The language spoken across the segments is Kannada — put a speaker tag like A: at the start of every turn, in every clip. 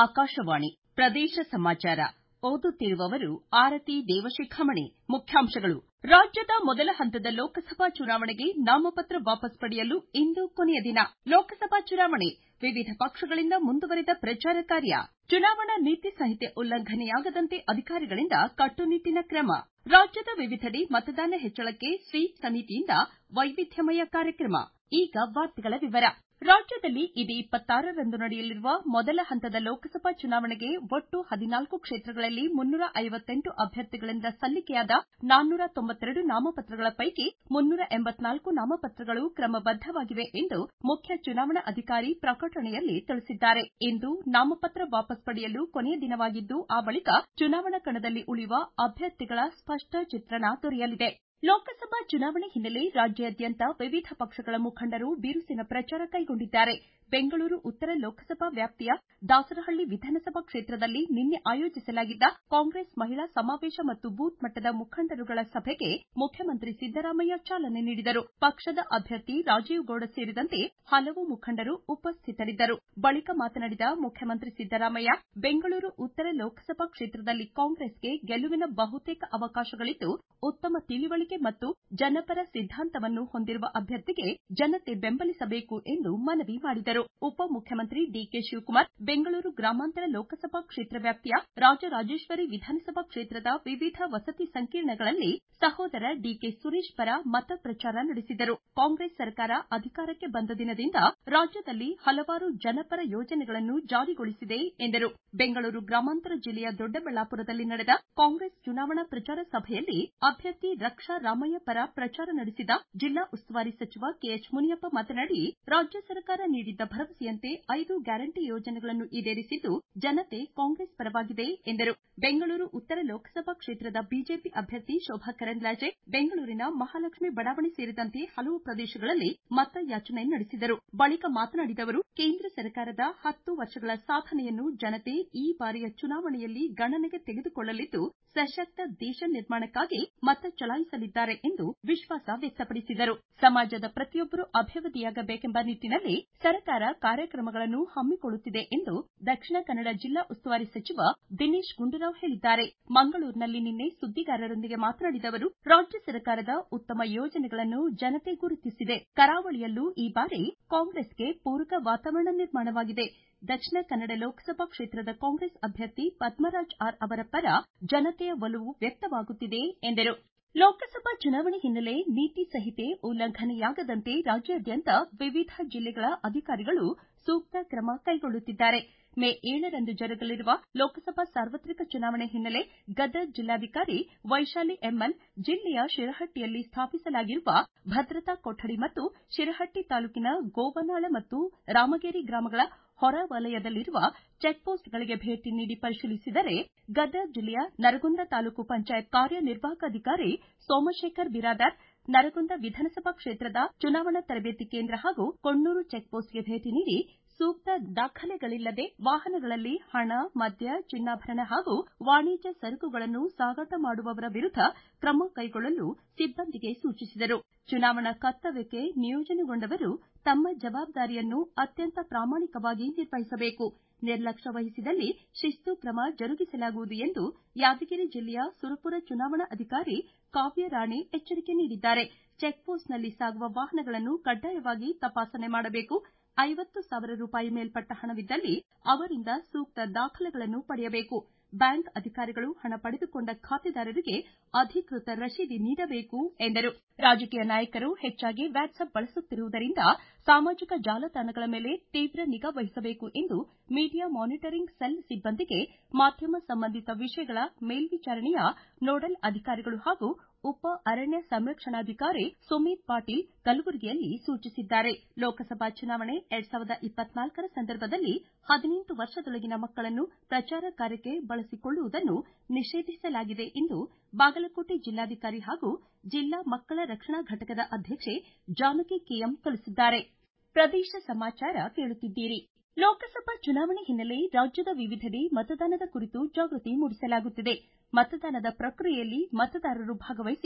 A: ಆಕಾಶವಾಣಿ ಪ್ರದೇಶ ಸಮಾಚಾರ ಓದುತ್ತಿರುವವರು ಆರತಿ ದೇವಶಿಖಾಮಣಿ ಮುಖ್ಯಾಂಶಗಳು ರಾಜ್ಯದ ಮೊದಲ ಹಂತದ ಲೋಕಸಭಾ ಚುನಾವಣೆಗೆ ನಾಮಪತ್ರ ವಾಪಸ್ ಪಡೆಯಲು ಇಂದು ಕೊನೆಯ ದಿನ ಲೋಕಸಭಾ ಚುನಾವಣೆ ವಿವಿಧ ಪಕ್ಷಗಳಿಂದ ಮುಂದುವರೆದ ಪ್ರಚಾರ ಕಾರ್ಯ ಚುನಾವಣಾ ನೀತಿ ಸಂಹಿತೆ ಉಲ್ಲಂಘನೆಯಾಗದಂತೆ ಅಧಿಕಾರಿಗಳಿಂದ ಕಟ್ಟುನಿಟ್ಟಿನ ಕ್ರಮ ರಾಜ್ಯದ ವಿವಿಧೆಡೆ ಮತದಾನ ಹೆಚ್ಚಳಕ್ಕೆ ಸ್ವೀಪ್ ಸಮಿತಿಯಿಂದ ವೈವಿಧ್ಯಮಯ ಕಾರ್ಯಕ್ರಮ ಈಗ ವಾರ್ತೆಗಳ ವಿವರ ರಾಜ್ಯದಲ್ಲಿ ಇದೇ ರಂದು ನಡೆಯಲಿರುವ ಮೊದಲ ಹಂತದ ಲೋಕಸಭಾ ಚುನಾವಣೆಗೆ ಒಟ್ಟು ಹದಿನಾಲ್ಕು ಕ್ಷೇತ್ರಗಳಲ್ಲಿ ಮುನ್ನೂರ ಐವತ್ತೆಂಟು ಅಭ್ಯರ್ಥಿಗಳಿಂದ ಸಲ್ಲಿಕೆಯಾದ ನಾನ್ನೂರ ತೊಂಬತ್ತೆರಡು ನಾಮಪತ್ರಗಳ ಪೈಕಿ ಮುನ್ನೂರ ಎಂಬತ್ನಾಲ್ಕು ನಾಮಪತ್ರಗಳು ಕ್ರಮಬದ್ದವಾಗಿವೆ ಎಂದು ಮುಖ್ಯ ಚುನಾವಣಾಧಿಕಾರಿ ಪ್ರಕಟಣೆಯಲ್ಲಿ ತಿಳಿಸಿದ್ದಾರೆ ಇಂದು ನಾಮಪತ್ರ ವಾಪಸ್ ಪಡೆಯಲು ಕೊನೆಯ ದಿನವಾಗಿದ್ದು ಆ ಬಳಿಕ ಚುನಾವಣಾ ಕಣದಲ್ಲಿ ಉಳಿಯುವ ಅಭ್ಯರ್ಥಿಗಳ ಸ್ಪಷ್ಟ ಚಿತ್ರಣ ದೊರೆಯಲಿದೆ ಲೋಕಸಭಾ ಚುನಾವಣೆ ಹಿನ್ನೆಲೆ ರಾಜ್ಯಾದ್ಯಂತ ವಿವಿಧ ಪಕ್ಷಗಳ ಮುಖಂಡರು ಬಿರುಸಿನ ಪ್ರಚಾರ ಕೈಗೊಂಡಿದ್ದಾರೆ ಬೆಂಗಳೂರು ಉತ್ತರ ಲೋಕಸಭಾ ವ್ಯಾಪ್ತಿಯ ದಾಸರಹಳ್ಳಿ ವಿಧಾನಸಭಾ ಕ್ಷೇತ್ರದಲ್ಲಿ ನಿನ್ನೆ ಆಯೋಜಿಸಲಾಗಿದ್ದ ಕಾಂಗ್ರೆಸ್ ಮಹಿಳಾ ಸಮಾವೇಶ ಮತ್ತು ಬೂತ್ ಮಟ್ಟದ ಮುಖಂಡರುಗಳ ಸಭೆಗೆ ಮುಖ್ಯಮಂತ್ರಿ ಸಿದ್ದರಾಮಯ್ಯ ಚಾಲನೆ ನೀಡಿದರು ಪಕ್ಷದ ಅಭ್ಯರ್ಥಿ ರಾಜೀವ್ ಗೌಡ ಸೇರಿದಂತೆ ಹಲವು ಮುಖಂಡರು ಉಪಸ್ಥಿತರಿದ್ದರು ಬಳಿಕ ಮಾತನಾಡಿದ ಮುಖ್ಯಮಂತ್ರಿ ಸಿದ್ದರಾಮಯ್ಯ ಬೆಂಗಳೂರು ಉತ್ತರ ಲೋಕಸಭಾ ಕ್ಷೇತ್ರದಲ್ಲಿ ಕಾಂಗ್ರೆಸ್ಗೆ ಗೆಲುವಿನ ಬಹುತೇಕ ಅವಕಾಶಗಳಿದ್ದು ಉತ್ತಮ ತಿಳಿವಳಿಕೆ ಮತ್ತು ಜನಪರ ಸಿದ್ಧಾಂತವನ್ನು ಹೊಂದಿರುವ ಅಭ್ಯರ್ಥಿಗೆ ಜನತೆ ಬೆಂಬಲಿಸಬೇಕು ಎಂದು ಮನವಿ ಮಾಡಿದರು ಉಪಮುಖ್ಯಮಂತ್ರಿ ಡಿಕೆ ಶಿವಕುಮಾರ್ ಬೆಂಗಳೂರು ಗ್ರಾಮಾಂತರ ಲೋಕಸಭಾ ಕ್ಷೇತ್ರ ವ್ಯಾಪ್ತಿಯ ರಾಜರಾಜೇಶ್ವರಿ ವಿಧಾನಸಭಾ ಕ್ಷೇತ್ರದ ವಿವಿಧ ವಸತಿ ಸಂಕೀರ್ಣಗಳಲ್ಲಿ ಸಹೋದರ ಡಿಕೆ ಸುರೇಶ್ ಪರ ಮತ ಪ್ರಚಾರ ನಡೆಸಿದರು ಕಾಂಗ್ರೆಸ್ ಸರ್ಕಾರ ಅಧಿಕಾರಕ್ಕೆ ಬಂದ ದಿನದಿಂದ ರಾಜ್ಯದಲ್ಲಿ ಹಲವಾರು ಜನಪರ ಯೋಜನೆಗಳನ್ನು ಜಾರಿಗೊಳಿಸಿದೆ ಎಂದರು ಬೆಂಗಳೂರು ಗ್ರಾಮಾಂತರ ಜಿಲ್ಲೆಯ ದೊಡ್ಡಬಳ್ಳಾಪುರದಲ್ಲಿ ನಡೆದ ಕಾಂಗ್ರೆಸ್ ಚುನಾವಣಾ ಪ್ರಚಾರ ಸಭೆಯಲ್ಲಿ ಅಭ್ಯರ್ಥಿ ರಕ್ಷಾ ರಾಮಯ್ಯ ಪರ ಪ್ರಚಾರ ನಡೆಸಿದ ಜಿಲ್ಲಾ ಉಸ್ತುವಾರಿ ಸಚಿವ ಕೆಎಚ್ ಮುನಿಯಪ್ಪ ಮಾತನಾಡಿ ರಾಜ್ಯ ಸರ್ಕಾರ ನೀಡಿದ್ದ ಭರವಸೆಯಂತೆ ಐದು ಗ್ಯಾರಂಟಿ ಯೋಜನೆಗಳನ್ನು ಈಡೇರಿಸಿದ್ದು ಜನತೆ ಕಾಂಗ್ರೆಸ್ ಪರವಾಗಿದೆ ಎಂದರು ಬೆಂಗಳೂರು ಉತ್ತರ ಲೋಕಸಭಾ ಕ್ಷೇತ್ರದ ಬಿಜೆಪಿ ಅಭ್ಯರ್ಥಿ ಶೋಭಾ ಕರಂದ್ಲಾಜೆ ಬೆಂಗಳೂರಿನ ಮಹಾಲಕ್ಷ್ಮಿ ಬಡಾವಣೆ ಸೇರಿದಂತೆ ಹಲವು ಪ್ರದೇಶಗಳಲ್ಲಿ ಮತಯಾಚನೆ ನಡೆಸಿದರು ಬಳಿಕ ಮಾತನಾಡಿದ ಅವರು ಕೇಂದ್ರ ಸರ್ಕಾರದ ಹತ್ತು ವರ್ಷಗಳ ಸಾಧನೆಯನ್ನು ಜನತೆ ಈ ಬಾರಿಯ ಚುನಾವಣೆಯಲ್ಲಿ ಗಣನೆಗೆ ತೆಗೆದುಕೊಳ್ಳಲಿದ್ದು ಸಶಕ್ತ ದೇಶ ನಿರ್ಮಾಣಕ್ಕಾಗಿ ಮತ ಚಲಾಯಿಸಲಿದ್ದಾರೆ ಎಂದು ವಿಶ್ವಾಸ ವ್ಯಕ್ತಪಡಿಸಿದರು ಸಮಾಜದ ಪ್ರತಿಯೊಬ್ಬರು ಅಭಿವೃದ್ಧಿಯಾಗಬೇಕೆಂಬ ನಿಟ್ಟನಲ್ಲಿ ಸರ್ಕಾರ ಕಾರ್ಯಕ್ರಮಗಳನ್ನು ಹಮ್ಮಿಕೊಳ್ಳುತ್ತಿದೆ ಎಂದು ದಕ್ಷಿಣ ಕನ್ನಡ ಜಿಲ್ಲಾ ಉಸ್ತುವಾರಿ ಸಚಿವ ದಿನೇಶ್ ಗುಂಡೂರಾವ್ ಹೇಳಿದ್ದಾರೆ ಮಂಗಳೂರಿನಲ್ಲಿ ನಿನ್ನೆ ಸುದ್ದಿಗಾರರೊಂದಿಗೆ ಮಾತನಾಡಿದ ಅವರು ರಾಜ್ಯ ಸರ್ಕಾರದ ಉತ್ತಮ ಯೋಜನೆಗಳನ್ನು ಜನತೆ ಗುರುತಿಸಿದೆ ಕರಾವಳಿಯಲ್ಲೂ ಈ ಬಾರಿ ಕಾಂಗ್ರೆಸ್ಗೆ ಪೂರಕ ವಾತಾವರಣ ನಿರ್ಮಾಣವಾಗಿದೆ ದಕ್ಷಿಣ ಕನ್ನಡ ಲೋಕಸಭಾ ಕ್ಷೇತ್ರದ ಕಾಂಗ್ರೆಸ್ ಅಭ್ಯರ್ಥಿ ಪದ್ಮರಾಜ್ ಆರ್ ಅವರ ಪರ ಜನತೆಯ ಒಲವು ವ್ಯಕ್ತವಾಗುತ್ತಿದೆ ಎಂದರು ಲೋಕಸಭಾ ಚುನಾವಣೆ ಹಿನ್ನೆಲೆ ನೀತಿ ಸಂಹಿತೆ ಉಲ್ಲಂಘನೆಯಾಗದಂತೆ ರಾಜ್ಯಾದ್ಯಂತ ವಿವಿಧ ಜಿಲ್ಲೆಗಳ ಅಧಿಕಾರಿಗಳು ಸೂಕ್ತ ಕ್ರಮ ಕೈಗೊಳ್ಳುತ್ತಿದ್ದಾರೆ ಮೇ ಏಳರಂದು ಜರುಗಲಿರುವ ಲೋಕಸಭಾ ಸಾರ್ವತ್ರಿಕ ಚುನಾವಣೆ ಹಿನ್ನೆಲೆ ಗದಗ ಜಿಲ್ಲಾಧಿಕಾರಿ ವೈಶಾಲಿ ಎಮ್ಎಲ್ ಜಿಲ್ಲೆಯ ಶಿರಹಟ್ಟಿಯಲ್ಲಿ ಸ್ಥಾಪಿಸಲಾಗಿರುವ ಭದ್ರತಾ ಕೊಠಡಿ ಮತ್ತು ಶಿರಹಟ್ಟಿ ತಾಲೂಕಿನ ಗೋವನಾಳ ಮತ್ತು ರಾಮಗೇರಿ ಗ್ರಾಮಗಳ ಹೊರ ವಲಯದಲ್ಲಿರುವ ಚೆಕ್ಪೋಸ್ಟ್ಗಳಿಗೆ ಭೇಟಿ ನೀಡಿ ಪರಿಶೀಲಿಸಿದರೆ ಗದಗ ಜಿಲ್ಲೆಯ ನರಗುಂದ ತಾಲೂಕು ಪಂಚಾಯತ್ ಕಾರ್ಯನಿರ್ವಾಹಕಾಧಿಕಾರಿ ಸೋಮಶೇಖರ್ ಬಿರಾದಾರ್ ನರಗುಂದ ವಿಧಾನಸಭಾ ಕ್ಷೇತ್ರದ ಚುನಾವಣಾ ತರಬೇತಿ ಕೇಂದ್ರ ಹಾಗೂ ಕೊಣ್ಣೂರು ಚೆಕ್ಪೋಸ್ಟ್ಗೆ ಭೇಟಿ ನೀಡಿ ಸೂಕ್ತ ದಾಖಲೆಗಳಿಲ್ಲದೆ ವಾಹನಗಳಲ್ಲಿ ಹಣ ಮದ್ಯ ಚಿನ್ನಾಭರಣ ಹಾಗೂ ವಾಣಿಜ್ಯ ಸರಕುಗಳನ್ನು ಸಾಗಾಟ ಮಾಡುವವರ ವಿರುದ್ಧ ಕ್ರಮ ಕೈಗೊಳ್ಳಲು ಸಿಬ್ಬಂದಿಗೆ ಸೂಚಿಸಿದರು ಚುನಾವಣಾ ಕರ್ತವ್ಯಕ್ಕೆ ನಿಯೋಜನೆಗೊಂಡವರು ತಮ್ಮ ಜವಾಬ್ದಾರಿಯನ್ನು ಅತ್ಯಂತ ಪ್ರಾಮಾಣಿಕವಾಗಿ ನಿರ್ವಹಿಸಬೇಕು ನಿರ್ಲಕ್ಷ್ಯ ವಹಿಸಿದಲ್ಲಿ ಶಿಸ್ತು ಕ್ರಮ ಜರುಗಿಸಲಾಗುವುದು ಎಂದು ಯಾದಗಿರಿ ಜಿಲ್ಲೆಯ ಸುರಪುರ ಚುನಾವಣಾಧಿಕಾರಿ ಕಾವ್ಯರಾಣಿ ಎಚ್ಚರಿಕೆ ನೀಡಿದ್ದಾರೆ ಚೆಕ್ಪೋಸ್ಟ್ನಲ್ಲಿ ಸಾಗುವ ವಾಹನಗಳನ್ನು ಕಡ್ಡಾಯವಾಗಿ ತಪಾಸಣೆ ಮಾಡಬೇಕು ಐವತ್ತು ಸಾವಿರ ರೂಪಾಯಿ ಮೇಲ್ಪಟ್ಟ ಹಣವಿದ್ದಲ್ಲಿ ಅವರಿಂದ ಸೂಕ್ತ ದಾಖಲೆಗಳನ್ನು ಪಡೆಯಬೇಕು ಬ್ಯಾಂಕ್ ಅಧಿಕಾರಿಗಳು ಹಣ ಪಡೆದುಕೊಂಡ ಖಾತೆದಾರರಿಗೆ ಅಧಿಕೃತ ರಶೀದಿ ನೀಡಬೇಕು ಎಂದರು ರಾಜಕೀಯ ನಾಯಕರು ಹೆಚ್ಚಾಗಿ ವ್ಯಾಟ್ಸಪ್ ಬಳಸುತ್ತಿರುವುದರಿಂದ ಸಾಮಾಜಿಕ ಜಾಲತಾಣಗಳ ಮೇಲೆ ತೀವ್ರ ನಿಗಾ ವಹಿಸಬೇಕು ಎಂದು ಮೀಡಿಯಾ ಮಾನಿಟರಿಂಗ್ ಸೆಲ್ ಸಿಬ್ಬಂದಿಗೆ ಮಾಧ್ಯಮ ಸಂಬಂಧಿತ ವಿಷಯಗಳ ಮೇಲ್ವಿಚಾರಣೆಯ ನೋಡಲ್ ಅಧಿಕಾರಿಗಳು ಹಾಗೂ ಉಪ ಅರಣ್ಯ ಸಂರಕ್ಷಣಾಧಿಕಾರಿ ಸುಮೀತ್ ಪಾಟೀಲ್ ಕಲಬುರಗಿಯಲ್ಲಿ ಸೂಚಿಸಿದ್ದಾರೆ ಲೋಕಸಭಾ ಚುನಾವಣೆ ಎರಡ್ ಸಾವಿರದ ಇಪ್ಪತ್ನಾಲ್ಕರ ಸಂದರ್ಭದಲ್ಲಿ ಹದಿನೆಂಟು ವರ್ಷದೊಳಗಿನ ಮಕ್ಕಳನ್ನು ಪ್ರಚಾರ ಕಾರ್ಯಕ್ಕೆ ಬಳಸಿಕೊಳ್ಳುವುದನ್ನು ನಿಷೇಧಿಸಲಾಗಿದೆ ಎಂದು ಬಾಗಲಕೋಟೆ ಜಿಲ್ಲಾಧಿಕಾರಿ ಹಾಗೂ ಜಿಲ್ಲಾ ಮಕ್ಕಳ ರಕ್ಷಣಾ ಘಟಕದ ಅಧ್ಯಕ್ಷೆ ಜಾನಕಿ ಕೆಎಂ ತಿಳಿಸಿದ್ದಾರೆ ಪ್ರದೇಶ ಸಮಾಚಾರ ಕೇಳುತ್ತಿದ್ದೀರಿ ಲೋಕಸಭಾ ಚುನಾವಣೆ ಹಿನ್ನೆಲೆ ರಾಜ್ಯದ ವಿವಿಧೆಡೆ ಮತದಾನದ ಕುರಿತು ಜಾಗೃತಿ ಮೂಡಿಸಲಾಗುತ್ತಿದೆ ಮತದಾನದ ಪ್ರಕ್ರಿಯೆಯಲ್ಲಿ ಮತದಾರರು ಭಾಗವಹಿಸಿ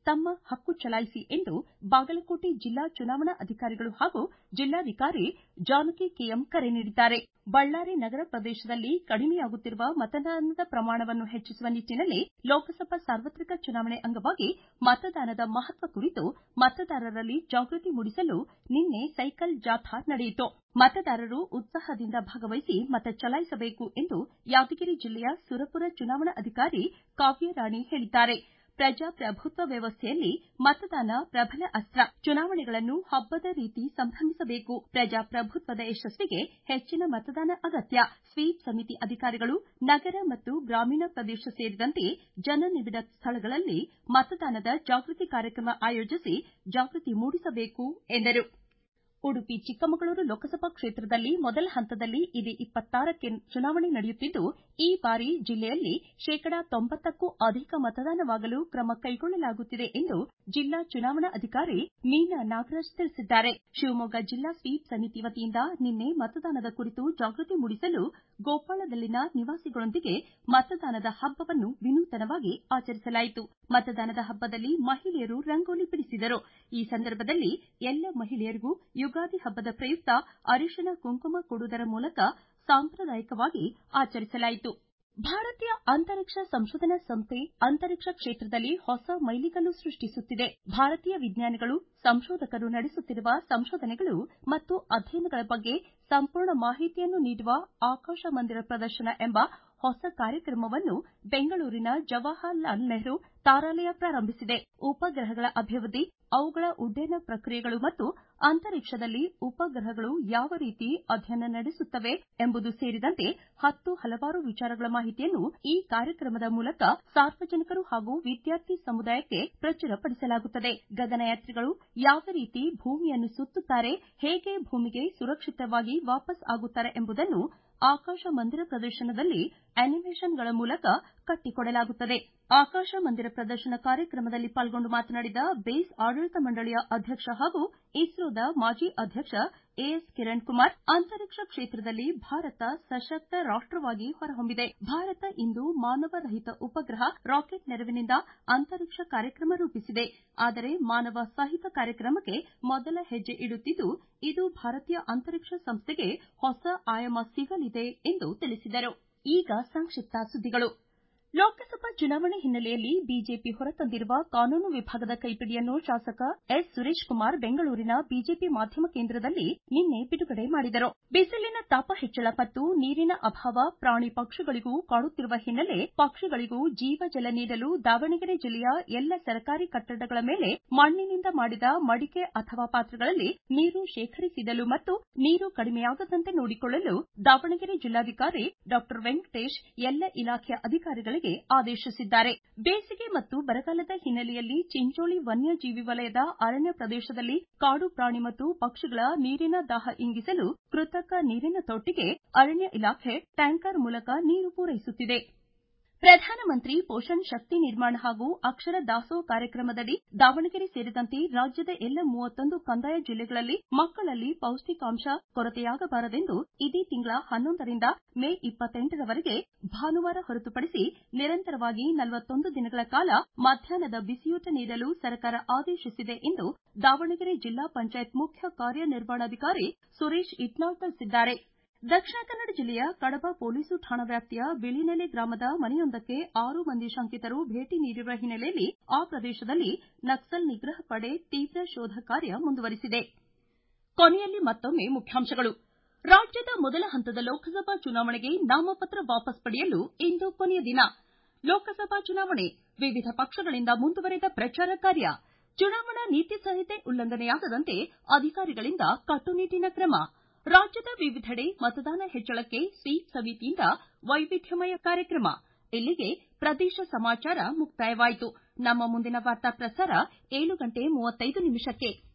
A: ತಮ್ಮ ಹಕ್ಕು ಚಲಾಯಿಸಿ ಎಂದು ಬಾಗಲಕೋಟೆ ಜಿಲ್ಲಾ ಚುನಾವಣಾ ಅಧಿಕಾರಿಗಳು ಹಾಗೂ ಜಿಲ್ಲಾಧಿಕಾರಿ ಜಾನಕಿ ಕೆಎಂ ಕರೆ ನೀಡಿದ್ದಾರೆ ಬಳ್ಳಾರಿ ನಗರ ಪ್ರದೇಶದಲ್ಲಿ ಕಡಿಮೆಯಾಗುತ್ತಿರುವ ಮತದಾನದ ಪ್ರಮಾಣವನ್ನು ಹೆಚ್ಚಿಸುವ ನಿಟ್ಟನಲ್ಲಿ ಲೋಕಸಭಾ ಸಾರ್ವತ್ರಿಕ ಚುನಾವಣೆ ಅಂಗವಾಗಿ ಮತದಾನದ ಮಹತ್ವ ಕುರಿತು ಮತದಾರರಲ್ಲಿ ಜಾಗೃತಿ ಮೂಡಿಸಲು ನಿನ್ನೆ ಸೈಕಲ್ ಜಾಥಾ ನಡೆಯಿತು ಮತದಾರರು ಉತ್ಸಾಹದಿಂದ ಭಾಗವಹಿಸಿ ಮತ ಚಲಾಯಿಸಬೇಕು ಎಂದು ಯಾದಗಿರಿ ಜಿಲ್ಲೆಯ ಸುರಪುರ ಚುನಾವಣಾಧಿಕಾರಿ ಕಾವ್ಯರಾಣಿ ಹೇಳಿದ್ದಾರೆ ಪ್ರಜಾಪ್ರಭುತ್ವ ವ್ಯವಸ್ಥೆಯಲ್ಲಿ ಮತದಾನ ಪ್ರಬಲ ಅಸ್ತ್ರ ಚುನಾವಣೆಗಳನ್ನು ಹಬ್ಬದ ರೀತಿ ಸಂಭ್ರಮಿಸಬೇಕು ಪ್ರಜಾಪ್ರಭುತ್ವದ ಯಶಸ್ವಿಗೆ ಹೆಚ್ಚಿನ ಮತದಾನ ಅಗತ್ಯ ಸ್ವೀಪ್ ಸಮಿತಿ ಅಧಿಕಾರಿಗಳು ನಗರ ಮತ್ತು ಗ್ರಾಮೀಣ ಪ್ರದೇಶ ಸೇರಿದಂತೆ ಜನನಿಬಿಡ ಸ್ಥಳಗಳಲ್ಲಿ ಮತದಾನದ ಜಾಗೃತಿ ಕಾರ್ಯಕ್ರಮ ಆಯೋಜಿಸಿ ಜಾಗೃತಿ ಮೂಡಿಸಬೇಕು ಎಂದರು ಉಡುಪಿ ಚಿಕ್ಕಮಗಳೂರು ಲೋಕಸಭಾ ಕ್ಷೇತ್ರದಲ್ಲಿ ಮೊದಲ ಹಂತದಲ್ಲಿ ಇದೇ ಇಪ್ಪತ್ತಾರಕ್ಕೆ ಚುನಾವಣೆ ನಡೆಯುತ್ತಿದ್ದು ಈ ಬಾರಿ ಜಿಲ್ಲೆಯಲ್ಲಿ ಶೇಕಡಾ ತೊಂಬತ್ತಕ್ಕೂ ಅಧಿಕ ಮತದಾನವಾಗಲು ಕ್ರಮ ಕೈಗೊಳ್ಳಲಾಗುತ್ತಿದೆ ಎಂದು ಜಿಲ್ಲಾ ಚುನಾವಣಾಧಿಕಾರಿ ಮೀನಾ ನಾಗರಾಜ್ ತಿಳಿಸಿದ್ದಾರೆ ಶಿವಮೊಗ್ಗ ಜಿಲ್ಲಾ ಸ್ವೀಪ್ ಸಮಿತಿ ವತಿಯಿಂದ ನಿನ್ನೆ ಮತದಾನದ ಕುರಿತು ಜಾಗೃತಿ ಮೂಡಿಸಲು ಗೋಪಾಳದಲ್ಲಿನ ನಿವಾಸಿಗಳೊಂದಿಗೆ ಮತದಾನದ ಹಬ್ಬವನ್ನು ವಿನೂತನವಾಗಿ ಆಚರಿಸಲಾಯಿತು ಮತದಾನದ ಹಬ್ಬದಲ್ಲಿ ಮಹಿಳೆಯರು ರಂಗೋಲಿ ಬಿಡಿಸಿದರು ಈ ಸಂದರ್ಭದಲ್ಲಿ ಎಲ್ಲ ಮಹಿಳೆಯರಿಗೂ ಯುಗಾದಿ ಹಬ್ಬದ ಪ್ರಯುಕ್ತ ಅರಿಶಿನ ಕುಂಕುಮ ಕೊಡುವುದರ ಮೂಲಕ ಸಾಂಪ್ರದಾಯಿಕವಾಗಿ ಆಚರಿಸಲಾಯಿತು ಭಾರತೀಯ ಅಂತರಿಕ್ಷ ಸಂಶೋಧನಾ ಸಂಸ್ಥೆ ಅಂತರಿಕ್ಷ ಕ್ಷೇತ್ರದಲ್ಲಿ ಹೊಸ ಮೈಲಿಗಲ್ಲು ಸೃಷ್ಟಿಸುತ್ತಿದೆ ಭಾರತೀಯ ವಿಜ್ಞಾನಿಗಳು ಸಂಶೋಧಕರು ನಡೆಸುತ್ತಿರುವ ಸಂಶೋಧನೆಗಳು ಮತ್ತು ಅಧ್ಯಯನಗಳ ಬಗ್ಗೆ ಸಂಪೂರ್ಣ ಮಾಹಿತಿಯನ್ನು ನೀಡುವ ಆಕಾಶ ಮಂದಿರ ಪ್ರದರ್ಶನ ಎಂಬ ಹೊಸ ಕಾರ್ಯಕ್ರಮವನ್ನು ಬೆಂಗಳೂರಿನ ಜವಾಹರಲಾಲ್ ನೆಹರು ತಾರಾಲಯ ಪ್ರಾರಂಭಿಸಿದೆ ಉಪಗ್ರಹಗಳ ಅಭಿವೃದ್ಧಿ ಅವುಗಳ ಉಡ್ಡಯನ ಪ್ರಕ್ರಿಯೆಗಳು ಮತ್ತು ಅಂತರಿಕ್ಷದಲ್ಲಿ ಉಪಗ್ರಹಗಳು ಯಾವ ರೀತಿ ಅಧ್ಯಯನ ನಡೆಸುತ್ತವೆ ಎಂಬುದು ಸೇರಿದಂತೆ ಹತ್ತು ಹಲವಾರು ವಿಚಾರಗಳ ಮಾಹಿತಿಯನ್ನು ಈ ಕಾರ್ಯಕ್ರಮದ ಮೂಲಕ ಸಾರ್ವಜನಿಕರು ಹಾಗೂ ವಿದ್ಯಾರ್ಥಿ ಸಮುದಾಯಕ್ಕೆ ಪ್ರಚುರಪಡಿಸಲಾಗುತ್ತದೆ ಗಗನಯಾತ್ರಿಗಳು ಯಾವ ರೀತಿ ಭೂಮಿಯನ್ನು ಸುತ್ತುತ್ತಾರೆ ಹೇಗೆ ಭೂಮಿಗೆ ಸುರಕ್ಷಿತವಾಗಿ ವಾಪಸ್ ಆಗುತ್ತಾರೆ ಎಂಬುದನ್ನು ಆಕಾಶ ಮಂದಿರ ಪ್ರದರ್ಶನದಲ್ಲಿ ಅನಿಮೇಷನ್ಗಳ ಮೂಲಕ ಕಟ್ಟಿಕೊಡಲಾಗುತ್ತದೆ ಆಕಾಶ ಮಂದಿರ ಪ್ರದರ್ಶನ ಕಾರ್ಯಕ್ರಮದಲ್ಲಿ ಪಾಲ್ಗೊಂಡು ಮಾತನಾಡಿದ ಬೇಸ್ ಆಡಳಿತ ಮಂಡಳಿಯ ಅಧ್ಯಕ್ಷ ಹಾಗೂ ಇಸ್ರೋದ ಮಾಜಿ ಅಧ್ಯಕ್ಷ ಎಎಸ್ ಕಿರಣ್ ಕುಮಾರ್ ಅಂತರಿಕ್ಷ ಕ್ಷೇತ್ರದಲ್ಲಿ ಭಾರತ ಸಶಕ್ತ ರಾಷ್ಟವಾಗಿ ಹೊರಹೊಮ್ಮಿದೆ ಭಾರತ ಇಂದು ಮಾನವ ರಹಿತ ಉಪಗ್ರಹ ರಾಕೆಟ್ ನೆರವಿನಿಂದ ಅಂತರಿಕ್ಷ ಕಾರ್ಯಕ್ರಮ ರೂಪಿಸಿದೆ ಆದರೆ ಮಾನವ ಸಹಿತ ಕಾರ್ಯಕ್ರಮಕ್ಕೆ ಮೊದಲ ಹೆಜ್ಜೆ ಇಡುತ್ತಿದ್ದು ಇದು ಭಾರತೀಯ ಅಂತರಿಕ್ಷ ಸಂಸ್ಥೆಗೆ ಹೊಸ ಆಯಾಮ ಸಿಗಲಿದೆ ಎಂದು ತಿಳಿಸಿದರು ಈಗ ಸಂಕ್ಷಿಪ್ತ ಸುದ್ದಿಗಳು ಲೋಕಸಭಾ ಚುನಾವಣೆ ಹಿನ್ನೆಲೆಯಲ್ಲಿ ಬಿಜೆಪಿ ಹೊರತಂದಿರುವ ಕಾನೂನು ವಿಭಾಗದ ಕೈಪಿಡಿಯನ್ನು ಶಾಸಕ ಎಸ್ ಸುರೇಶ್ ಕುಮಾರ್ ಬೆಂಗಳೂರಿನ ಬಿಜೆಪಿ ಮಾಧ್ಯಮ ಕೇಂದ್ರದಲ್ಲಿ ನಿನ್ನೆ ಬಿಡುಗಡೆ ಮಾಡಿದರು ಬಿಸಿಲಿನ ತಾಪ ಹೆಚ್ಚಳ ಮತ್ತು ನೀರಿನ ಅಭಾವ ಪ್ರಾಣಿ ಪಕ್ಷಿಗಳಿಗೂ ಕಾಡುತ್ತಿರುವ ಹಿನ್ನೆಲೆ ಪಕ್ಷಿಗಳಿಗೂ ಜೀವಜಲ ನೀಡಲು ದಾವಣಗೆರೆ ಜಿಲ್ಲೆಯ ಎಲ್ಲ ಸರ್ಕಾರಿ ಕಟ್ಟಡಗಳ ಮೇಲೆ ಮಣ್ಣಿನಿಂದ ಮಾಡಿದ ಮಡಿಕೆ ಅಥವಾ ಪಾತ್ರೆಗಳಲ್ಲಿ ನೀರು ಶೇಖರಿಸಿಡಲು ಮತ್ತು ನೀರು ಕಡಿಮೆಯಾಗದಂತೆ ನೋಡಿಕೊಳ್ಳಲು ದಾವಣಗೆರೆ ಜಿಲ್ಲಾಧಿಕಾರಿ ಡಾ ವೆಂಕಟೇಶ್ ಎಲ್ಲ ಇಲಾಖೆಯ ಅಧಿಕಾರಿಗಳಿಗೆ ಆದೇಶಿಸಿದ್ದಾರೆ ಬೇಸಿಗೆ ಮತ್ತು ಬರಗಾಲದ ಹಿನ್ನೆಲೆಯಲ್ಲಿ ಚಿಂಚೋಳಿ ವನ್ಯಜೀವಿ ವಲಯದ ಅರಣ್ಯ ಪ್ರದೇಶದಲ್ಲಿ ಕಾಡು ಪ್ರಾಣಿ ಮತ್ತು ಪಕ್ಷಿಗಳ ನೀರಿನ ದಾಹ ಇಂಗಿಸಲು ಕೃತಕ ನೀರಿನ ತೊಟ್ಟಿಗೆ ಅರಣ್ಯ ಇಲಾಖೆ ಟ್ಯಾಂಕರ್ ಮೂಲಕ ನೀರು ಪೂರೈಸುತ್ತಿದೆ ಪ್ರಧಾನಮಂತ್ರಿ ಪೋಷಣ್ ಶಕ್ತಿ ನಿರ್ಮಾಣ ಹಾಗೂ ಅಕ್ಷರ ದಾಸೋಹ ಕಾರ್ಯಕ್ರಮದಡಿ ದಾವಣಗೆರೆ ಸೇರಿದಂತೆ ರಾಜ್ಯದ ಎಲ್ಲ ಮೂವತ್ತೊಂದು ಕಂದಾಯ ಜಿಲ್ಲೆಗಳಲ್ಲಿ ಮಕ್ಕಳಲ್ಲಿ ಪೌಷ್ಟಿಕಾಂಶ ಕೊರತೆಯಾಗಬಾರದೆಂದು ಇದೇ ತಿಂಗಳ ಹನ್ನೊಂದರಿಂದ ಮೇ ಇಪ್ಪತ್ತೆಂಟರವರೆಗೆ ಭಾನುವಾರ ಹೊರತುಪಡಿಸಿ ನಿರಂತರವಾಗಿ ನಲವತ್ತೊಂದು ದಿನಗಳ ಕಾಲ ಮಧ್ಯಾಹ್ನದ ಬಿಸಿಯೂಟ ನೀಡಲು ಸರ್ಕಾರ ಆದೇಶಿಸಿದೆ ಎಂದು ದಾವಣಗೆರೆ ಜಿಲ್ಲಾ ಪಂಚಾಯತ್ ಮುಖ್ಯ ಕಾರ್ಯನಿರ್ವಹಣಾಧಿಕಾರಿ ಸುರೇಶ್ ಇಟ್ನಾಳ್ ತಿಳಿಸಿದ್ದಾರೆ ದಕ್ಷಿಣ ಕನ್ನಡ ಜಿಲ್ಲೆಯ ಕಡಬ ಪೊಲೀಸ್ ಠಾಣಾ ವ್ಯಾಪ್ತಿಯ ಬಿಳಿನೆಲೆ ಗ್ರಾಮದ ಮನೆಯೊಂದಕ್ಕೆ ಆರು ಮಂದಿ ಶಂಕಿತರು ಭೇಟಿ ನೀಡಿರುವ ಹಿನ್ನೆಲೆಯಲ್ಲಿ ಆ ಪ್ರದೇಶದಲ್ಲಿ ನಕ್ಸಲ್ ನಿಗ್ರಹ ಪಡೆ ತೀವ್ರ ಶೋಧ ಕಾರ್ಯ ಮುಂದುವರಿಸಿದೆ ಕೊನೆಯಲ್ಲಿ ಮತ್ತೊಮ್ಮೆ ಮುಖ್ಯಾಂಶಗಳು ರಾಜ್ಯದ ಮೊದಲ ಹಂತದ ಲೋಕಸಭಾ ಚುನಾವಣೆಗೆ ನಾಮಪತ್ರ ವಾಪಸ್ ಪಡೆಯಲು ಇಂದು ಕೊನೆಯ ದಿನ ಲೋಕಸಭಾ ಚುನಾವಣೆ ವಿವಿಧ ಪಕ್ಷಗಳಿಂದ ಮುಂದುವರೆದ ಪ್ರಚಾರ ಕಾರ್ಯ ಚುನಾವಣಾ ನೀತಿ ಸಂಹಿತೆ ಉಲ್ಲಂಘನೆಯಾಗದಂತೆ ಅಧಿಕಾರಿಗಳಿಂದ ಕಟ್ಟುನಿಟ್ಟಿನ ಕ್ರಮ ರಾಜ್ಯದ ವಿವಿಧೆಡೆ ಮತದಾನ ಹೆಚ್ಚಳಕ್ಕೆ ಸ್ವೀಪ್ ಸಮಿತಿಯಿಂದ ವೈವಿಧ್ಯಮಯ ಕಾರ್ಯಕ್ರಮ ಇಲ್ಲಿಗೆ ಪ್ರದೇಶ ಸಮಾಚಾರ ಮುಕ್ತಾಯವಾಯಿತು ನಮ್ಮ ಮುಂದಿನ ವಾರ್ತಾ ಪ್ರಸಾರ ಏಳು ಗಂಟೆ ಮೂವತ್ತೈದು ನಿಮಿಷಕ್ಕೆ